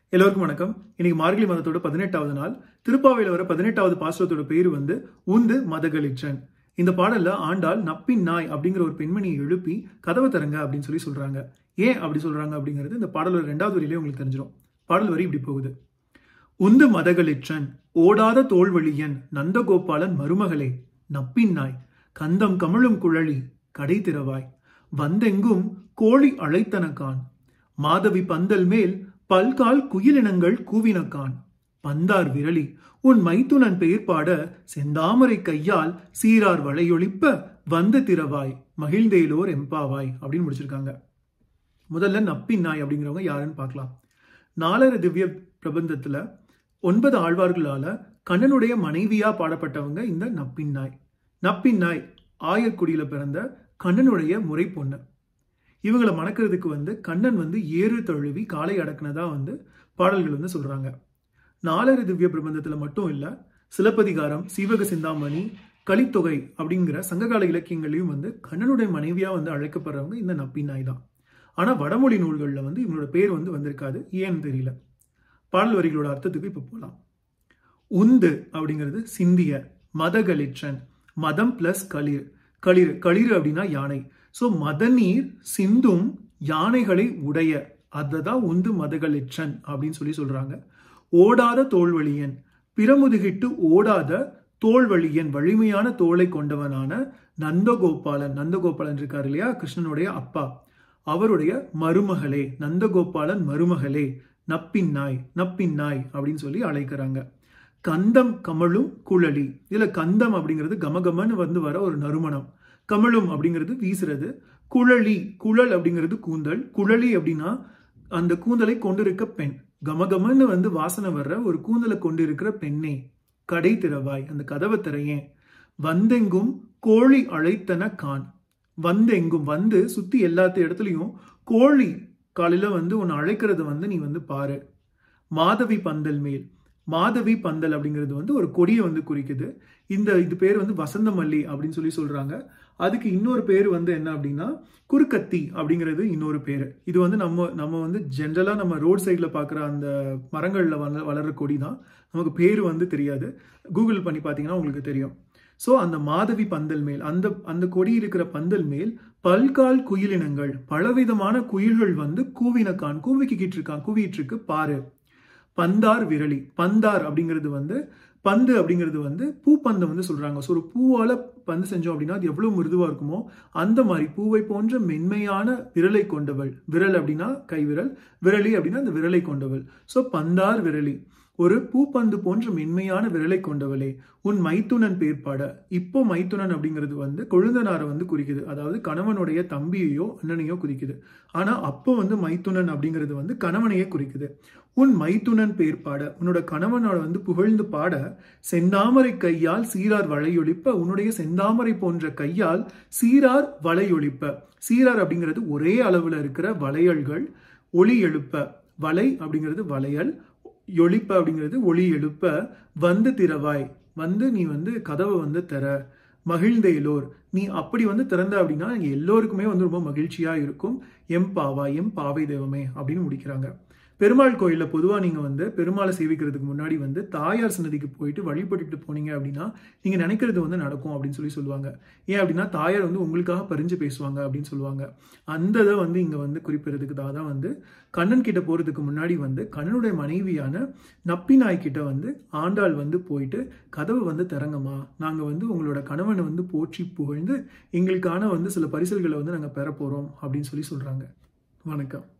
எல்லோருக்கும் வணக்கம் இன்னைக்கு மார்கழி மாதத்தோட பதினெட்டாவது நாள் திருப்பாவையில் வர பதினெட்டாவது பாசுரத்தோட பேர் வந்து உந்து மதகளிற்றன் இந்த பாடல்ல ஆண்டாள் நப்பின் நாய் அப்படிங்கிற ஒரு பெண்மணியை எழுப்பி கதவை தரங்க அப்படின்னு சொல்லி சொல்றாங்க ஏன் அப்படி சொல்றாங்க அப்படிங்கிறது இந்த பாடலோட ரெண்டாவது வரியிலே உங்களுக்கு தெரிஞ்சிடும் பாடல் வரி இப்படி போகுது உந்து மதகளிற்றன் ஓடாத தோல்வழியன் நந்தகோபாலன் மருமகளே நப்பின் நாய் கந்தம் கமழும் குழலி கடை திறவாய் வந்தெங்கும் கோழி அழைத்தனக்கான் மாதவி பந்தல் மேல் பல்கால் குயிலினங்கள் கூவினக்கான் பந்தார் விரலி உன் மைத்துனன் பெயர் பாட செந்தாமரை கையால் சீரார் வளையொழிப்ப வந்த திறவாய் மகிழ்ந்தேலோர் எம்பாவாய் அப்படின்னு முடிச்சிருக்காங்க முதல்ல நப்பின் நாய் அப்படிங்கிறவங்க யாருன்னு பார்க்கலாம் நாலர திவ்ய பிரபந்தத்துல ஒன்பது ஆழ்வார்களால கண்ணனுடைய மனைவியா பாடப்பட்டவங்க இந்த நப்பின் நாய் நப்பின் நாய் ஆயர்குடியில பிறந்த கண்ணனுடைய முறை பொண்ணு இவங்களை மணக்கிறதுக்கு வந்து கண்ணன் வந்து ஏறு தழுவி காலை அடக்குனதா வந்து பாடல்கள் வந்து சொல்றாங்க நாலரு திவ்ய பிரபந்தத்துல மட்டும் இல்ல சிலப்பதிகாரம் சீவக சிந்தாமணி கலித்தொகை அப்படிங்கிற சங்ககால இலக்கியங்களையும் வந்து கண்ணனுடைய மனைவியா வந்து அழைக்கப்படுறவங்க இந்த நப்பின் நாய் தான் ஆனா வடமொழி நூல்கள்ல வந்து இவங்களோட பேர் வந்து வந்திருக்காது ஏன்னு தெரியல பாடல் வரிகளோட அர்த்தத்துக்கு இப்ப போலாம் உந்து அப்படிங்கிறது சிந்திய மதகளிற்றன் மதம் பிளஸ் களிர் களிர் களிர் அப்படின்னா யானை ஸோ மதநீர் சிந்தும் யானைகளை உடைய அததான் உந்து மதகளிற்றன் அப்படின்னு சொல்லி சொல்றாங்க ஓடாத தோல்வழியன் பிறமுதுகிட்டு ஓடாத தோல்வழியன் வலிமையான தோலை கொண்டவனான நந்தகோபாலன் நந்தகோபாலன் இருக்கார் இல்லையா கிருஷ்ணனுடைய அப்பா அவருடைய மருமகளே நந்தகோபாலன் மருமகளே நப்பின் நாய் நப்பின் நாய் அப்படின்னு சொல்லி அழைக்கிறாங்க கந்தம் கமழும் குழலி இதுல கந்தம் அப்படிங்கிறது கமகமன்னு வந்து வர ஒரு நறுமணம் கமழும் அப்படிங்கிறது வீசுறது குழலி குழல் அப்படிங்கிறது கூந்தல் குழலி அப்படின்னா அந்த கூந்தலை கொண்டிருக்க பெண் கமகமன்னு வந்து வாசனை வர்ற ஒரு கூந்தலை கொண்டிருக்கிற பெண்ணே கடை திறவாய் அந்த கதவை திரையேன் வந்தெங்கும் கோழி அழைத்தன கான் வந்தெங்கும் வந்து சுத்தி எல்லாத்த இடத்துலயும் கோழி காலையில வந்து உன்னை அழைக்கிறத வந்து நீ வந்து பாரு மாதவி பந்தல் மேல் மாதவி பந்தல் அப்படிங்கிறது வந்து ஒரு கொடியை வந்து குறிக்குது இந்த இது பேர் வந்து வசந்த மல்லி அப்படின்னு சொல்லி சொல்றாங்க அதுக்கு இன்னொரு பேர் வந்து என்ன அப்படின்னா குறுக்கத்தி அப்படிங்கிறது இன்னொரு பேர் இது வந்து நம்ம நம்ம வந்து ஜென்ரலா நம்ம ரோட் சைட்ல பாக்குற அந்த மரங்கள்ல வள வளர்ற கொடி தான் நமக்கு பேர் வந்து தெரியாது கூகுள் பண்ணி பார்த்தீங்கன்னா உங்களுக்கு தெரியும் ஸோ அந்த மாதவி பந்தல் மேல் அந்த அந்த கொடி இருக்கிற பந்தல் மேல் பல்கால் குயிலினங்கள் பலவிதமான குயில்கள் வந்து கூவினக்கான் கூவிக்கிட்டு இருக்கான் கூவிட்டு இருக்கு பாரு பந்தார் விரலி பந்தார் அப்படிங்கிறது வந்து பந்து அப்படிங்கிறது வந்து பூப்பந்தம் வந்து சொல்றாங்க ஸோ ஒரு பூவால பந்து செஞ்சோம் அப்படின்னா அது எவ்வளவு மிருதுவா இருக்குமோ அந்த மாதிரி பூவை போன்ற மென்மையான விரலை கொண்டவள் விரல் அப்படின்னா கைவிரல் விரலி அப்படின்னா அந்த விரலை கொண்டவள் ஸோ பந்தார் விரலி ஒரு பூப்பந்து போன்ற மென்மையான விரலை கொண்டவளே உன் மைத்துனன் பேர்பாட இப்போ மைத்துனன் அப்படிங்கிறது வந்து கொழுந்தனாரை வந்து குறிக்குது அதாவது கணவனுடைய தம்பியையோ அண்ணனையோ குறிக்குது ஆனா அப்போ வந்து மைத்துனன் அப்படிங்கிறது வந்து கணவனையே குறிக்குது உன் மைத்துனன் பேர்பாட உன்னோட கணவனோட வந்து புகழ்ந்து பாட செந்தாமரை கையால் சீரார் வளையொழிப்ப உன்னுடைய செந்தாமரை போன்ற கையால் சீரார் வளையொழிப்ப சீரார் அப்படிங்கிறது ஒரே அளவுல இருக்கிற வளையல்கள் ஒளி எழுப்ப வலை அப்படிங்கிறது வளையல் ஒளிப்ப அப்படிங்கிறது ஒளி எழுப்ப வந்து திறவாய் வந்து நீ வந்து கதவை வந்து தர மகிழ்ந்த எல்லோர் நீ அப்படி வந்து திறந்த அப்படின்னா எல்லோருக்குமே வந்து ரொம்ப மகிழ்ச்சியா இருக்கும் எம் பாவா எம் பாவை தெய்வமே அப்படின்னு முடிக்கிறாங்க பெருமாள் கோயிலில் பொதுவாக நீங்கள் வந்து பெருமாளை சேவிக்கிறதுக்கு முன்னாடி வந்து தாயார் சன்னதிக்கு போயிட்டு வழிபட்டுட்டு போனீங்க அப்படின்னா நீங்கள் நினைக்கிறது வந்து நடக்கும் அப்படின்னு சொல்லி சொல்லுவாங்க ஏன் அப்படின்னா தாயார் வந்து உங்களுக்காக பறிஞ்சு பேசுவாங்க அப்படின்னு சொல்லுவாங்க அந்த இதை வந்து இங்கே வந்து குறிப்பிடுறதுக்கு தான் தான் வந்து கண்ணன் கிட்ட போகிறதுக்கு முன்னாடி வந்து கண்ணனுடைய மனைவியான நப்பி நாய் கிட்ட வந்து ஆண்டாள் வந்து போயிட்டு கதவு வந்து திறங்கம்மா நாங்கள் வந்து உங்களோட கணவனை வந்து போற்றி புகழ்ந்து எங்களுக்கான வந்து சில பரிசல்களை வந்து நாங்கள் பெற போகிறோம் அப்படின்னு சொல்லி சொல்கிறாங்க வணக்கம்